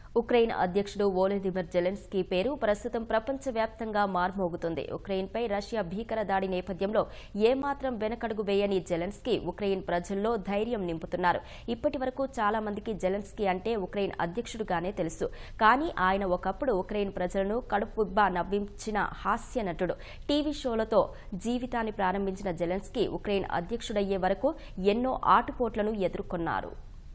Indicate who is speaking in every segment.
Speaker 1: Ukraine అధ్యక్షుడు వోలోదిమిర్ Zelensky పేరు ప్రస్తుతం ప్రపంచవ్యాప్తంగా మార్మోగుతుంది ఉక్రెయిన్పై రష్యా భీకర దాడి నేపథ్యంలో ఏమాత్రం వెనకడుగు వేయని జెలెన్స్కీ ఉక్రెయిన్ ప్రజల్లో ధైర్యం నింపుతున్నారు ఇప్పటి వరకు చాలా మందికి జెలెన్స్కీ అంటే ఉక్రెయిన్ అధ్యక్షుడుగానే తెలుసు కానీ ఆయన ఒకప్పుడు ఉక్రెయిన్ ప్రజలను కడుపుబ్బా నవ్వించిన హాస్య నటుడు టీవీ షోలతో జీవితాన్ని ప్రారంభించిన జెలెన్స్కీ ఉక్రెయిన్ అధ్యక్షుడయ్యే వరకు ఎన్నో ఆటుపోట్లను ఎదుర్కొన్నారు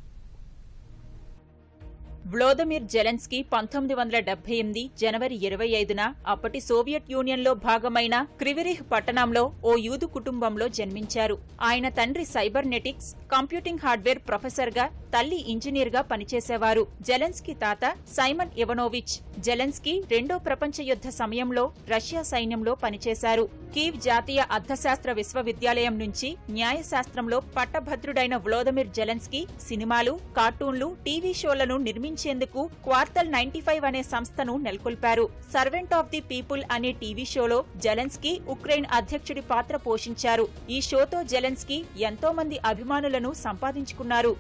Speaker 2: వ్లోదమిర్ జెలెన్స్కీ పంతొమ్మిది వందల డెబ్బై ఎనిమిది జనవరి ఇరవై ఐదున అప్పటి సోవియట్ యూనియన్లో భాగమైన క్రివిరిహ్ పట్టణంలో ఓ యూదు కుటుంబంలో జన్మించారు ఆయన తండ్రి సైబర్నెటిక్స్ కంప్యూటింగ్ హార్డ్వేర్ ప్రొఫెసర్గా తల్లి ఇంజనీర్గా పనిచేసేవారు జెలెన్స్కీ తాత సైమన్ ఇవనోవిచ్ జెలెన్స్కీ రెండో ప్రపంచ యుద్ధ సమయంలో రష్యా సైన్యంలో పనిచేశారు కీవ్ జాతీయ అర్థశాస్త్ర విశ్వవిద్యాలయం నుంచి న్యాయశాస్త్రంలో పట్టభద్రుడైన వ్లోదమిర్ జెలెన్స్కీ సినిమాలు కార్టూన్లు టీవీ షోలను నిర్మించేందుకు క్వార్తల్ నైన్టీ ఫైవ్ అనే సంస్థను నెలకొల్పారు సర్వెంట్ ఆఫ్ ది పీపుల్ అనే టీవీ షోలో జెలెన్స్కీ ఉక్రెయిన్ అధ్యక్షుడి పాత్ర పోషించారు ఈ షోతో జెలెన్స్కీ ఎంతో మంది అభిమానులను సంపాదించుకున్నారు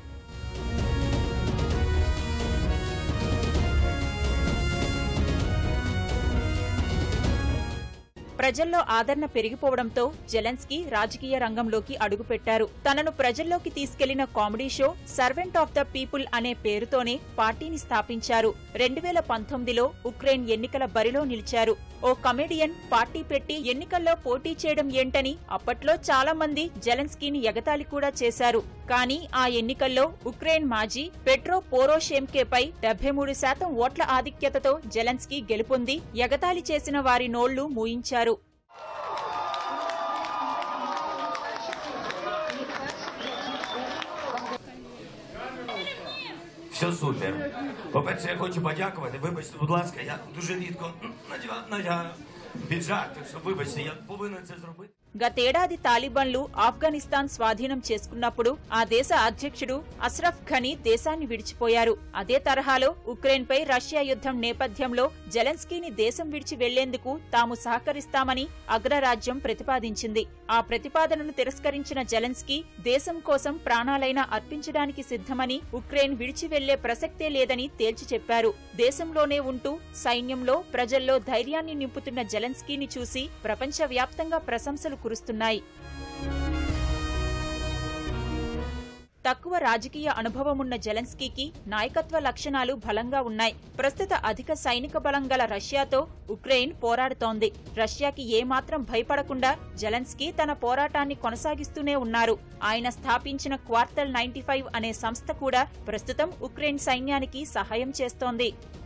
Speaker 2: ప్రజల్లో ఆదరణ పెరిగిపోవడంతో జెలెన్స్కీ రాజకీయ రంగంలోకి అడుగుపెట్టారు తనను ప్రజల్లోకి తీసుకెళ్లిన comedy show servant of the people అనే పేరుతోనే పార్టీని స్థాపించారు రెండు వేల పంతొమ్మిదిలో ఉక్రెయిన్ ఎన్నికల బరిలో నిలిచారు ఓ కమెడియన్ పార్టీ పెట్టి ఎన్నికల్లో పోటీ చేయడం ఏంటని అప్పట్లో చాలా మంది జెలెన్స్కీని ఎగతాళి కూడా చేశారు కానీ ఆ ఎన్నికల్లో ఉక్రెయిన్ మాజీ పెట్రో పోరోషెంకేపై డెబ్బై మూడు శాతం ఓట్ల ఆధిక్యతతో జెలెన్స్కీ గెలుపొంది ఎగతాళి చేసిన వారి నోళ్లు మూయించారు
Speaker 3: Все супер. По-перше, я хочу подякувати. Вибачте, будь ласка, я дуже рідко надягаю надягаю піджак, так що вибачте, я повинен це зробити.
Speaker 2: గతేడాది తాలిబాన్లు ఆఫ్ఘనిస్తాన్ స్వాధీనం చేసుకున్నప్పుడు ఆ దేశ అధ్యక్షుడు అస్రఫ్ ఘనీ దేశాన్ని విడిచిపోయారు అదే తరహాలో ఉక్రెయిన్పై రష్యా యుద్ధం నేపథ్యంలో జెలెన్స్కీని దేశం విడిచి వెళ్లేందుకు తాము సహకరిస్తామని అగ్రరాజ్యం ప్రతిపాదించింది ఆ ప్రతిపాదనను తిరస్కరించిన జెలెన్స్కీ దేశం కోసం ప్రాణాలైనా అర్పించడానికి సిద్ధమని ఉక్రెయిన్ విడిచి వెళ్లే ప్రసక్తే లేదని తేల్చి చెప్పారు దేశంలోనే ఉంటూ సైన్యంలో ప్రజల్లో ధైర్యాన్ని నింపుతున్న జెలెన్స్కీని చూసి ప్రపంచవ్యాప్తంగా ప్రశంసలు కురుస్తున్నాయి తక్కువ రాజకీయ అనుభవమున్న జెలెన్స్కీకి నాయకత్వ లక్షణాలు బలంగా ఉన్నాయి ప్రస్తుత అధిక సైనిక బలం గల రష్యాతో ఉక్రెయిన్ పోరాడుతోంది రష్యాకి ఏమాత్రం భయపడకుండా జెలెన్స్కీ తన పోరాటాన్ని కొనసాగిస్తూనే ఉన్నారు ఆయన స్థాపించిన క్వార్తల్ నైన్టీ ఫైవ్ అనే సంస్థ కూడా ప్రస్తుతం ఉక్రెయిన్ సైన్యానికి సహాయం చేస్తోంది